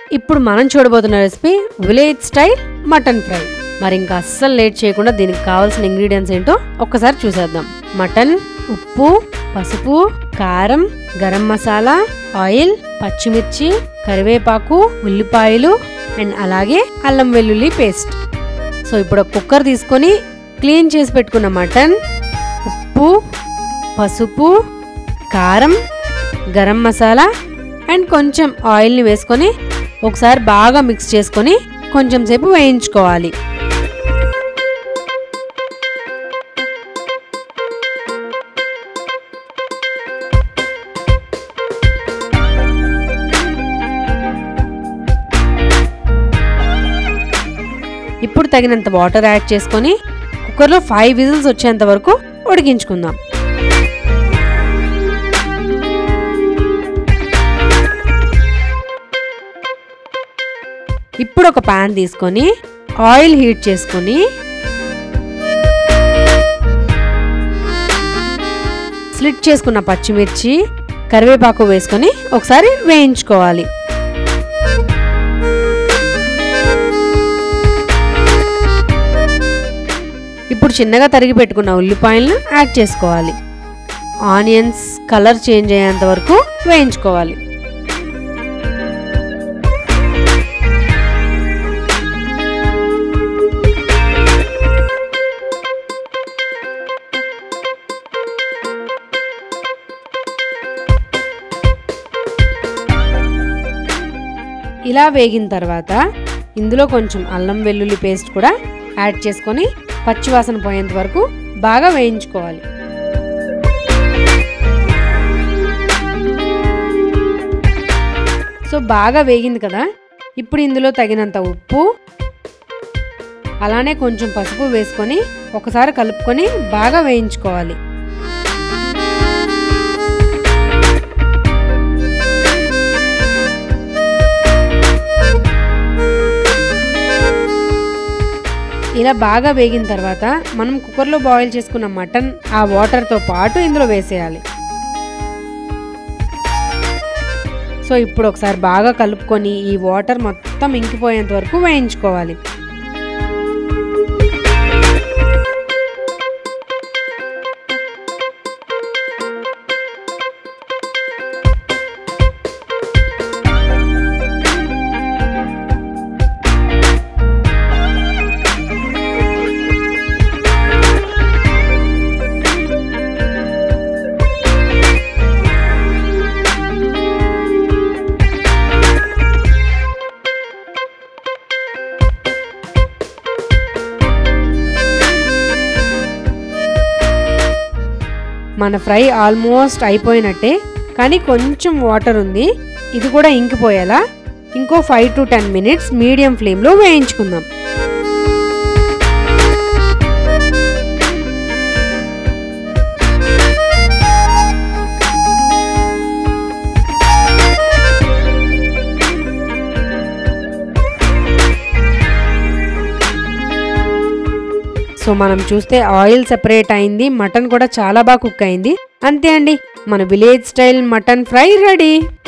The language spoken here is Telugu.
ఇప్పుడు మనం చూడబోతున్న recipe village style mutton fry మరి ఇంకా అస్సలు లేట్ చేయకుండా దీనికి కావాల్సిన ఇంగ్రీడియంట్స్ ఏంటో ఒక్కసారి చూసేద్దాం మటన్ ఉప్పు పసుపు కారం గరం మసాలా ఆయిల్ పచ్చిమిర్చి కరివేపాకు ఉల్లిపాయలు అండ్ అలాగే అల్లం వెల్లుల్లి పేస్ట్ సో ఇప్పుడు ఒక కుక్కర్ తీసుకొని క్లీన్ చేసి పెట్టుకున్న మటన్ ఉప్పు పసుపు కారం గరం మసాలా అండ్ కొంచెం ఆయిల్ని వేసుకొని ఒకసారి బాగా మిక్స్ చేసుకొని కొంచెం సేపు వేయించుకోవాలి ఇప్పుడు తగినంత వాటర్ యాడ్ చేసుకొని కుక్కర్లో ఫైవ్ విజిల్స్ వచ్చేంత వరకు ఉడికించుకుందాం ఇప్పుడు ఒక పాన్ తీసుకొని ఆయిల్ హీట్ చేసుకొని స్లిట్ చేసుకున్న పచ్చిమిర్చి కరివేపాకు వేసుకొని ఒకసారి వేయించుకోవాలి ఇప్పుడు చిన్నగా తరిగి పెట్టుకున్న ఉల్లిపాయలను యాడ్ చేసుకోవాలి ఆనియన్స్ కలర్ చేంజ్ అయ్యేంత వరకు వేయించుకోవాలి ఇలా వేగిన తర్వాత ఇందులో కొంచెం అల్లం వెల్లుల్లి పేస్ట్ కూడా యాడ్ చేసుకొని పచ్చివాసన పోయేంత వరకు బాగా వేయించుకోవాలి సో బాగా వేగింది కదా ఇప్పుడు ఇందులో తగినంత ఉప్పు అలానే కొంచెం పసుపు వేసుకొని ఒకసారి కలుపుకొని బాగా వేయించుకోవాలి ఇలా బాగా వేగిన తర్వాత మనం కుక్కర్లో బాయిల్ చేసుకున్న మటన్ ఆ వాటర్తో పాటు ఇందులో వేసేయాలి సో ఇప్పుడు ఒకసారి బాగా కలుపుకొని ఈ వాటర్ మొత్తం ఇంకిపోయేంత వరకు వేయించుకోవాలి మన ఫ్రై ఆల్మోస్ట్ అయిపోయినట్టే కానీ కొంచెం వాటర్ ఉంది ఇది కూడా ఇంకిపోయేలా ఇంకో five to ten minutes medium ఫ్లేమ్లో వేయించుకుందాం సో మనం చూస్తే ఆయిల్ సెపరేట్ అయింది మటన్ కూడా చాలా బాగా కుక్ అయింది అంతే అండి మన village style mutton fry ready